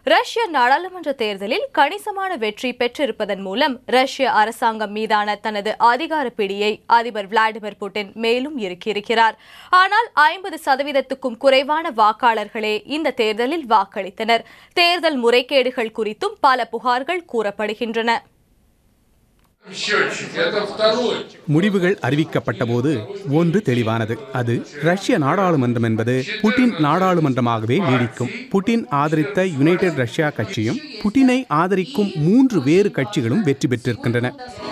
ரஷ்ய நாடாளுமன்ற தேர்தலில் கணிசமான வெற்றி பெற்றிருப்பதன் மூலம் ரஷ்ய அரசாங்கம் மீதான தனது அதிகார பிடியை அதிபர் விளாடிமிர் புட்டின் மேலும் இறுக்கியிருக்கிறார் ஆனால் ஐம்பது சதவீதத்துக்கும் குறைவான வாக்காளர்களே இந்த தேர்தலில் வாக்களித்தனர் தேர்தல் முறைகேடுகள் குறித்தும் பல புகார்கள் கூறப்படுகின்றன Счетчик, это второй. முடிவுகள் அறிவிக்கப்பட்டபோது ஒன்று தெளிவானது அது ரஷ்ய நாடாளுமன்றம் என்பது புட்டின் நாடாளுமன்றமாகவே நீடிக்கும் புட்டின் ஆதரித்த யுனைடெட் ரஷ்யா கட்சியும் புட்டினை ஆதரிக்கும் மூன்று வேறு கட்சிகளும் வெற்றி பெற்றிருக்கின்றன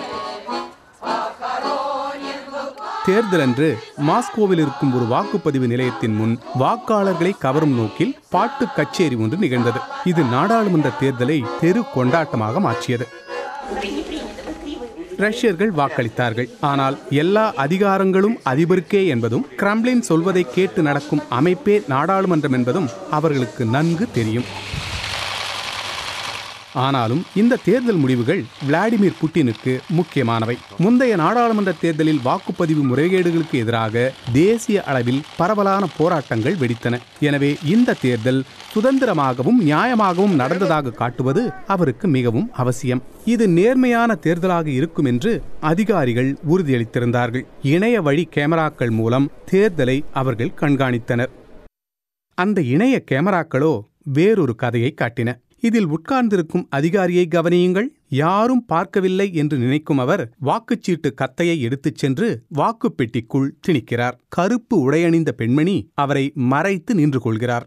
தேர்தலன்று மாஸ்கோவில் இருக்கும் ஒரு வாக்குப்பதிவு நிலையத்தின் முன் வாக்காளர்களை கவரும் நோக்கில் பாட்டு கச்சேரி ஒன்று நிகழ்ந்தது இது நாடாளுமன்ற தேர்தலை தெரு கொண்டாட்டமாக மாற்றியது ரஷ்யர்கள் வாக்களித்தார்கள் ஆனால் எல்லா அதிகாரங்களும் அதிபருக்கே என்பதும் கிரம்ளின் சொல்வதை கேட்டு நடக்கும் அமைப்பே நாடாளுமன்றம் என்பதும் அவர்களுக்கு நன்கு தெரியும் ஆனாலும் இந்த தேர்தல் முடிவுகள் விளாடிமிர் புட்டினுக்கு முக்கியமானவை முந்தைய நாடாளுமன்ற தேர்தலில் வாக்குப்பதிவு முறைகேடுகளுக்கு எதிராக தேசிய அளவில் பரவலான போராட்டங்கள் வெடித்தன எனவே இந்த தேர்தல் சுதந்திரமாகவும் நியாயமாகவும் நடந்ததாக காட்டுவது அவருக்கு மிகவும் அவசியம் இது நேர்மையான தேர்தலாக இருக்கும் என்று அதிகாரிகள் உறுதியளித்திருந்தார்கள் இணைய வழி கேமராக்கள் மூலம் தேர்தலை அவர்கள் கண்காணித்தனர் அந்த இணைய கேமராக்களோ வேறொரு கதையை காட்டின இதில் உட்கார்ந்திருக்கும் அதிகாரியை கவனியுங்கள் யாரும் பார்க்கவில்லை என்று நினைக்கும் அவர் வாக்குச்சீட்டு கத்தையை எடுத்துச் சென்று வாக்குப்பெட்டிக்குள் திணிக்கிறார் கருப்பு உடையணிந்த பெண்மணி அவரை மறைத்து நின்று கொள்கிறார்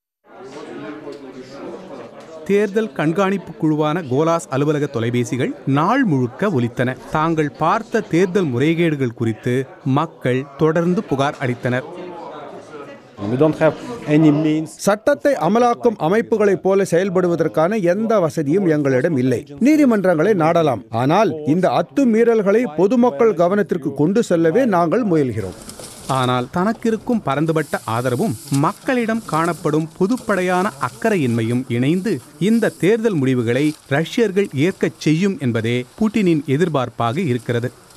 தேர்தல் கண்காணிப்பு குழுவான கோலாஸ் அலுவலக தொலைபேசிகள் நாள் முழுக்க ஒலித்தன தாங்கள் பார்த்த தேர்தல் முறைகேடுகள் குறித்து மக்கள் தொடர்ந்து புகார் அளித்தனர் We don't have any means. சட்டத்தை அமலாக்கும் அமைப்புகளைப் போல செயல்படுவதற்கான எந்த வசதியும் எங்களிடம் இல்லை நீதிமன்றங்களை நாடலாம் ஆனால் இந்த அத்துமீறல்களை பொதுமக்கள் கவனத்திற்கு கொண்டு செல்லவே நாங்கள் முயல்கிறோம் ஆனால் தனக்கிருக்கும் பரந்துபட்ட ஆதரவும் மக்களிடம் காணப்படும் பொதுப்படையான அக்கறையின்மையும் இணைந்து இந்த தேர்தல் முடிவுகளை ரஷ்யர்கள் ஏற்கச் செய்யும் என்பதே புட்டினின் எதிர்பார்ப்பாக இருக்கிறது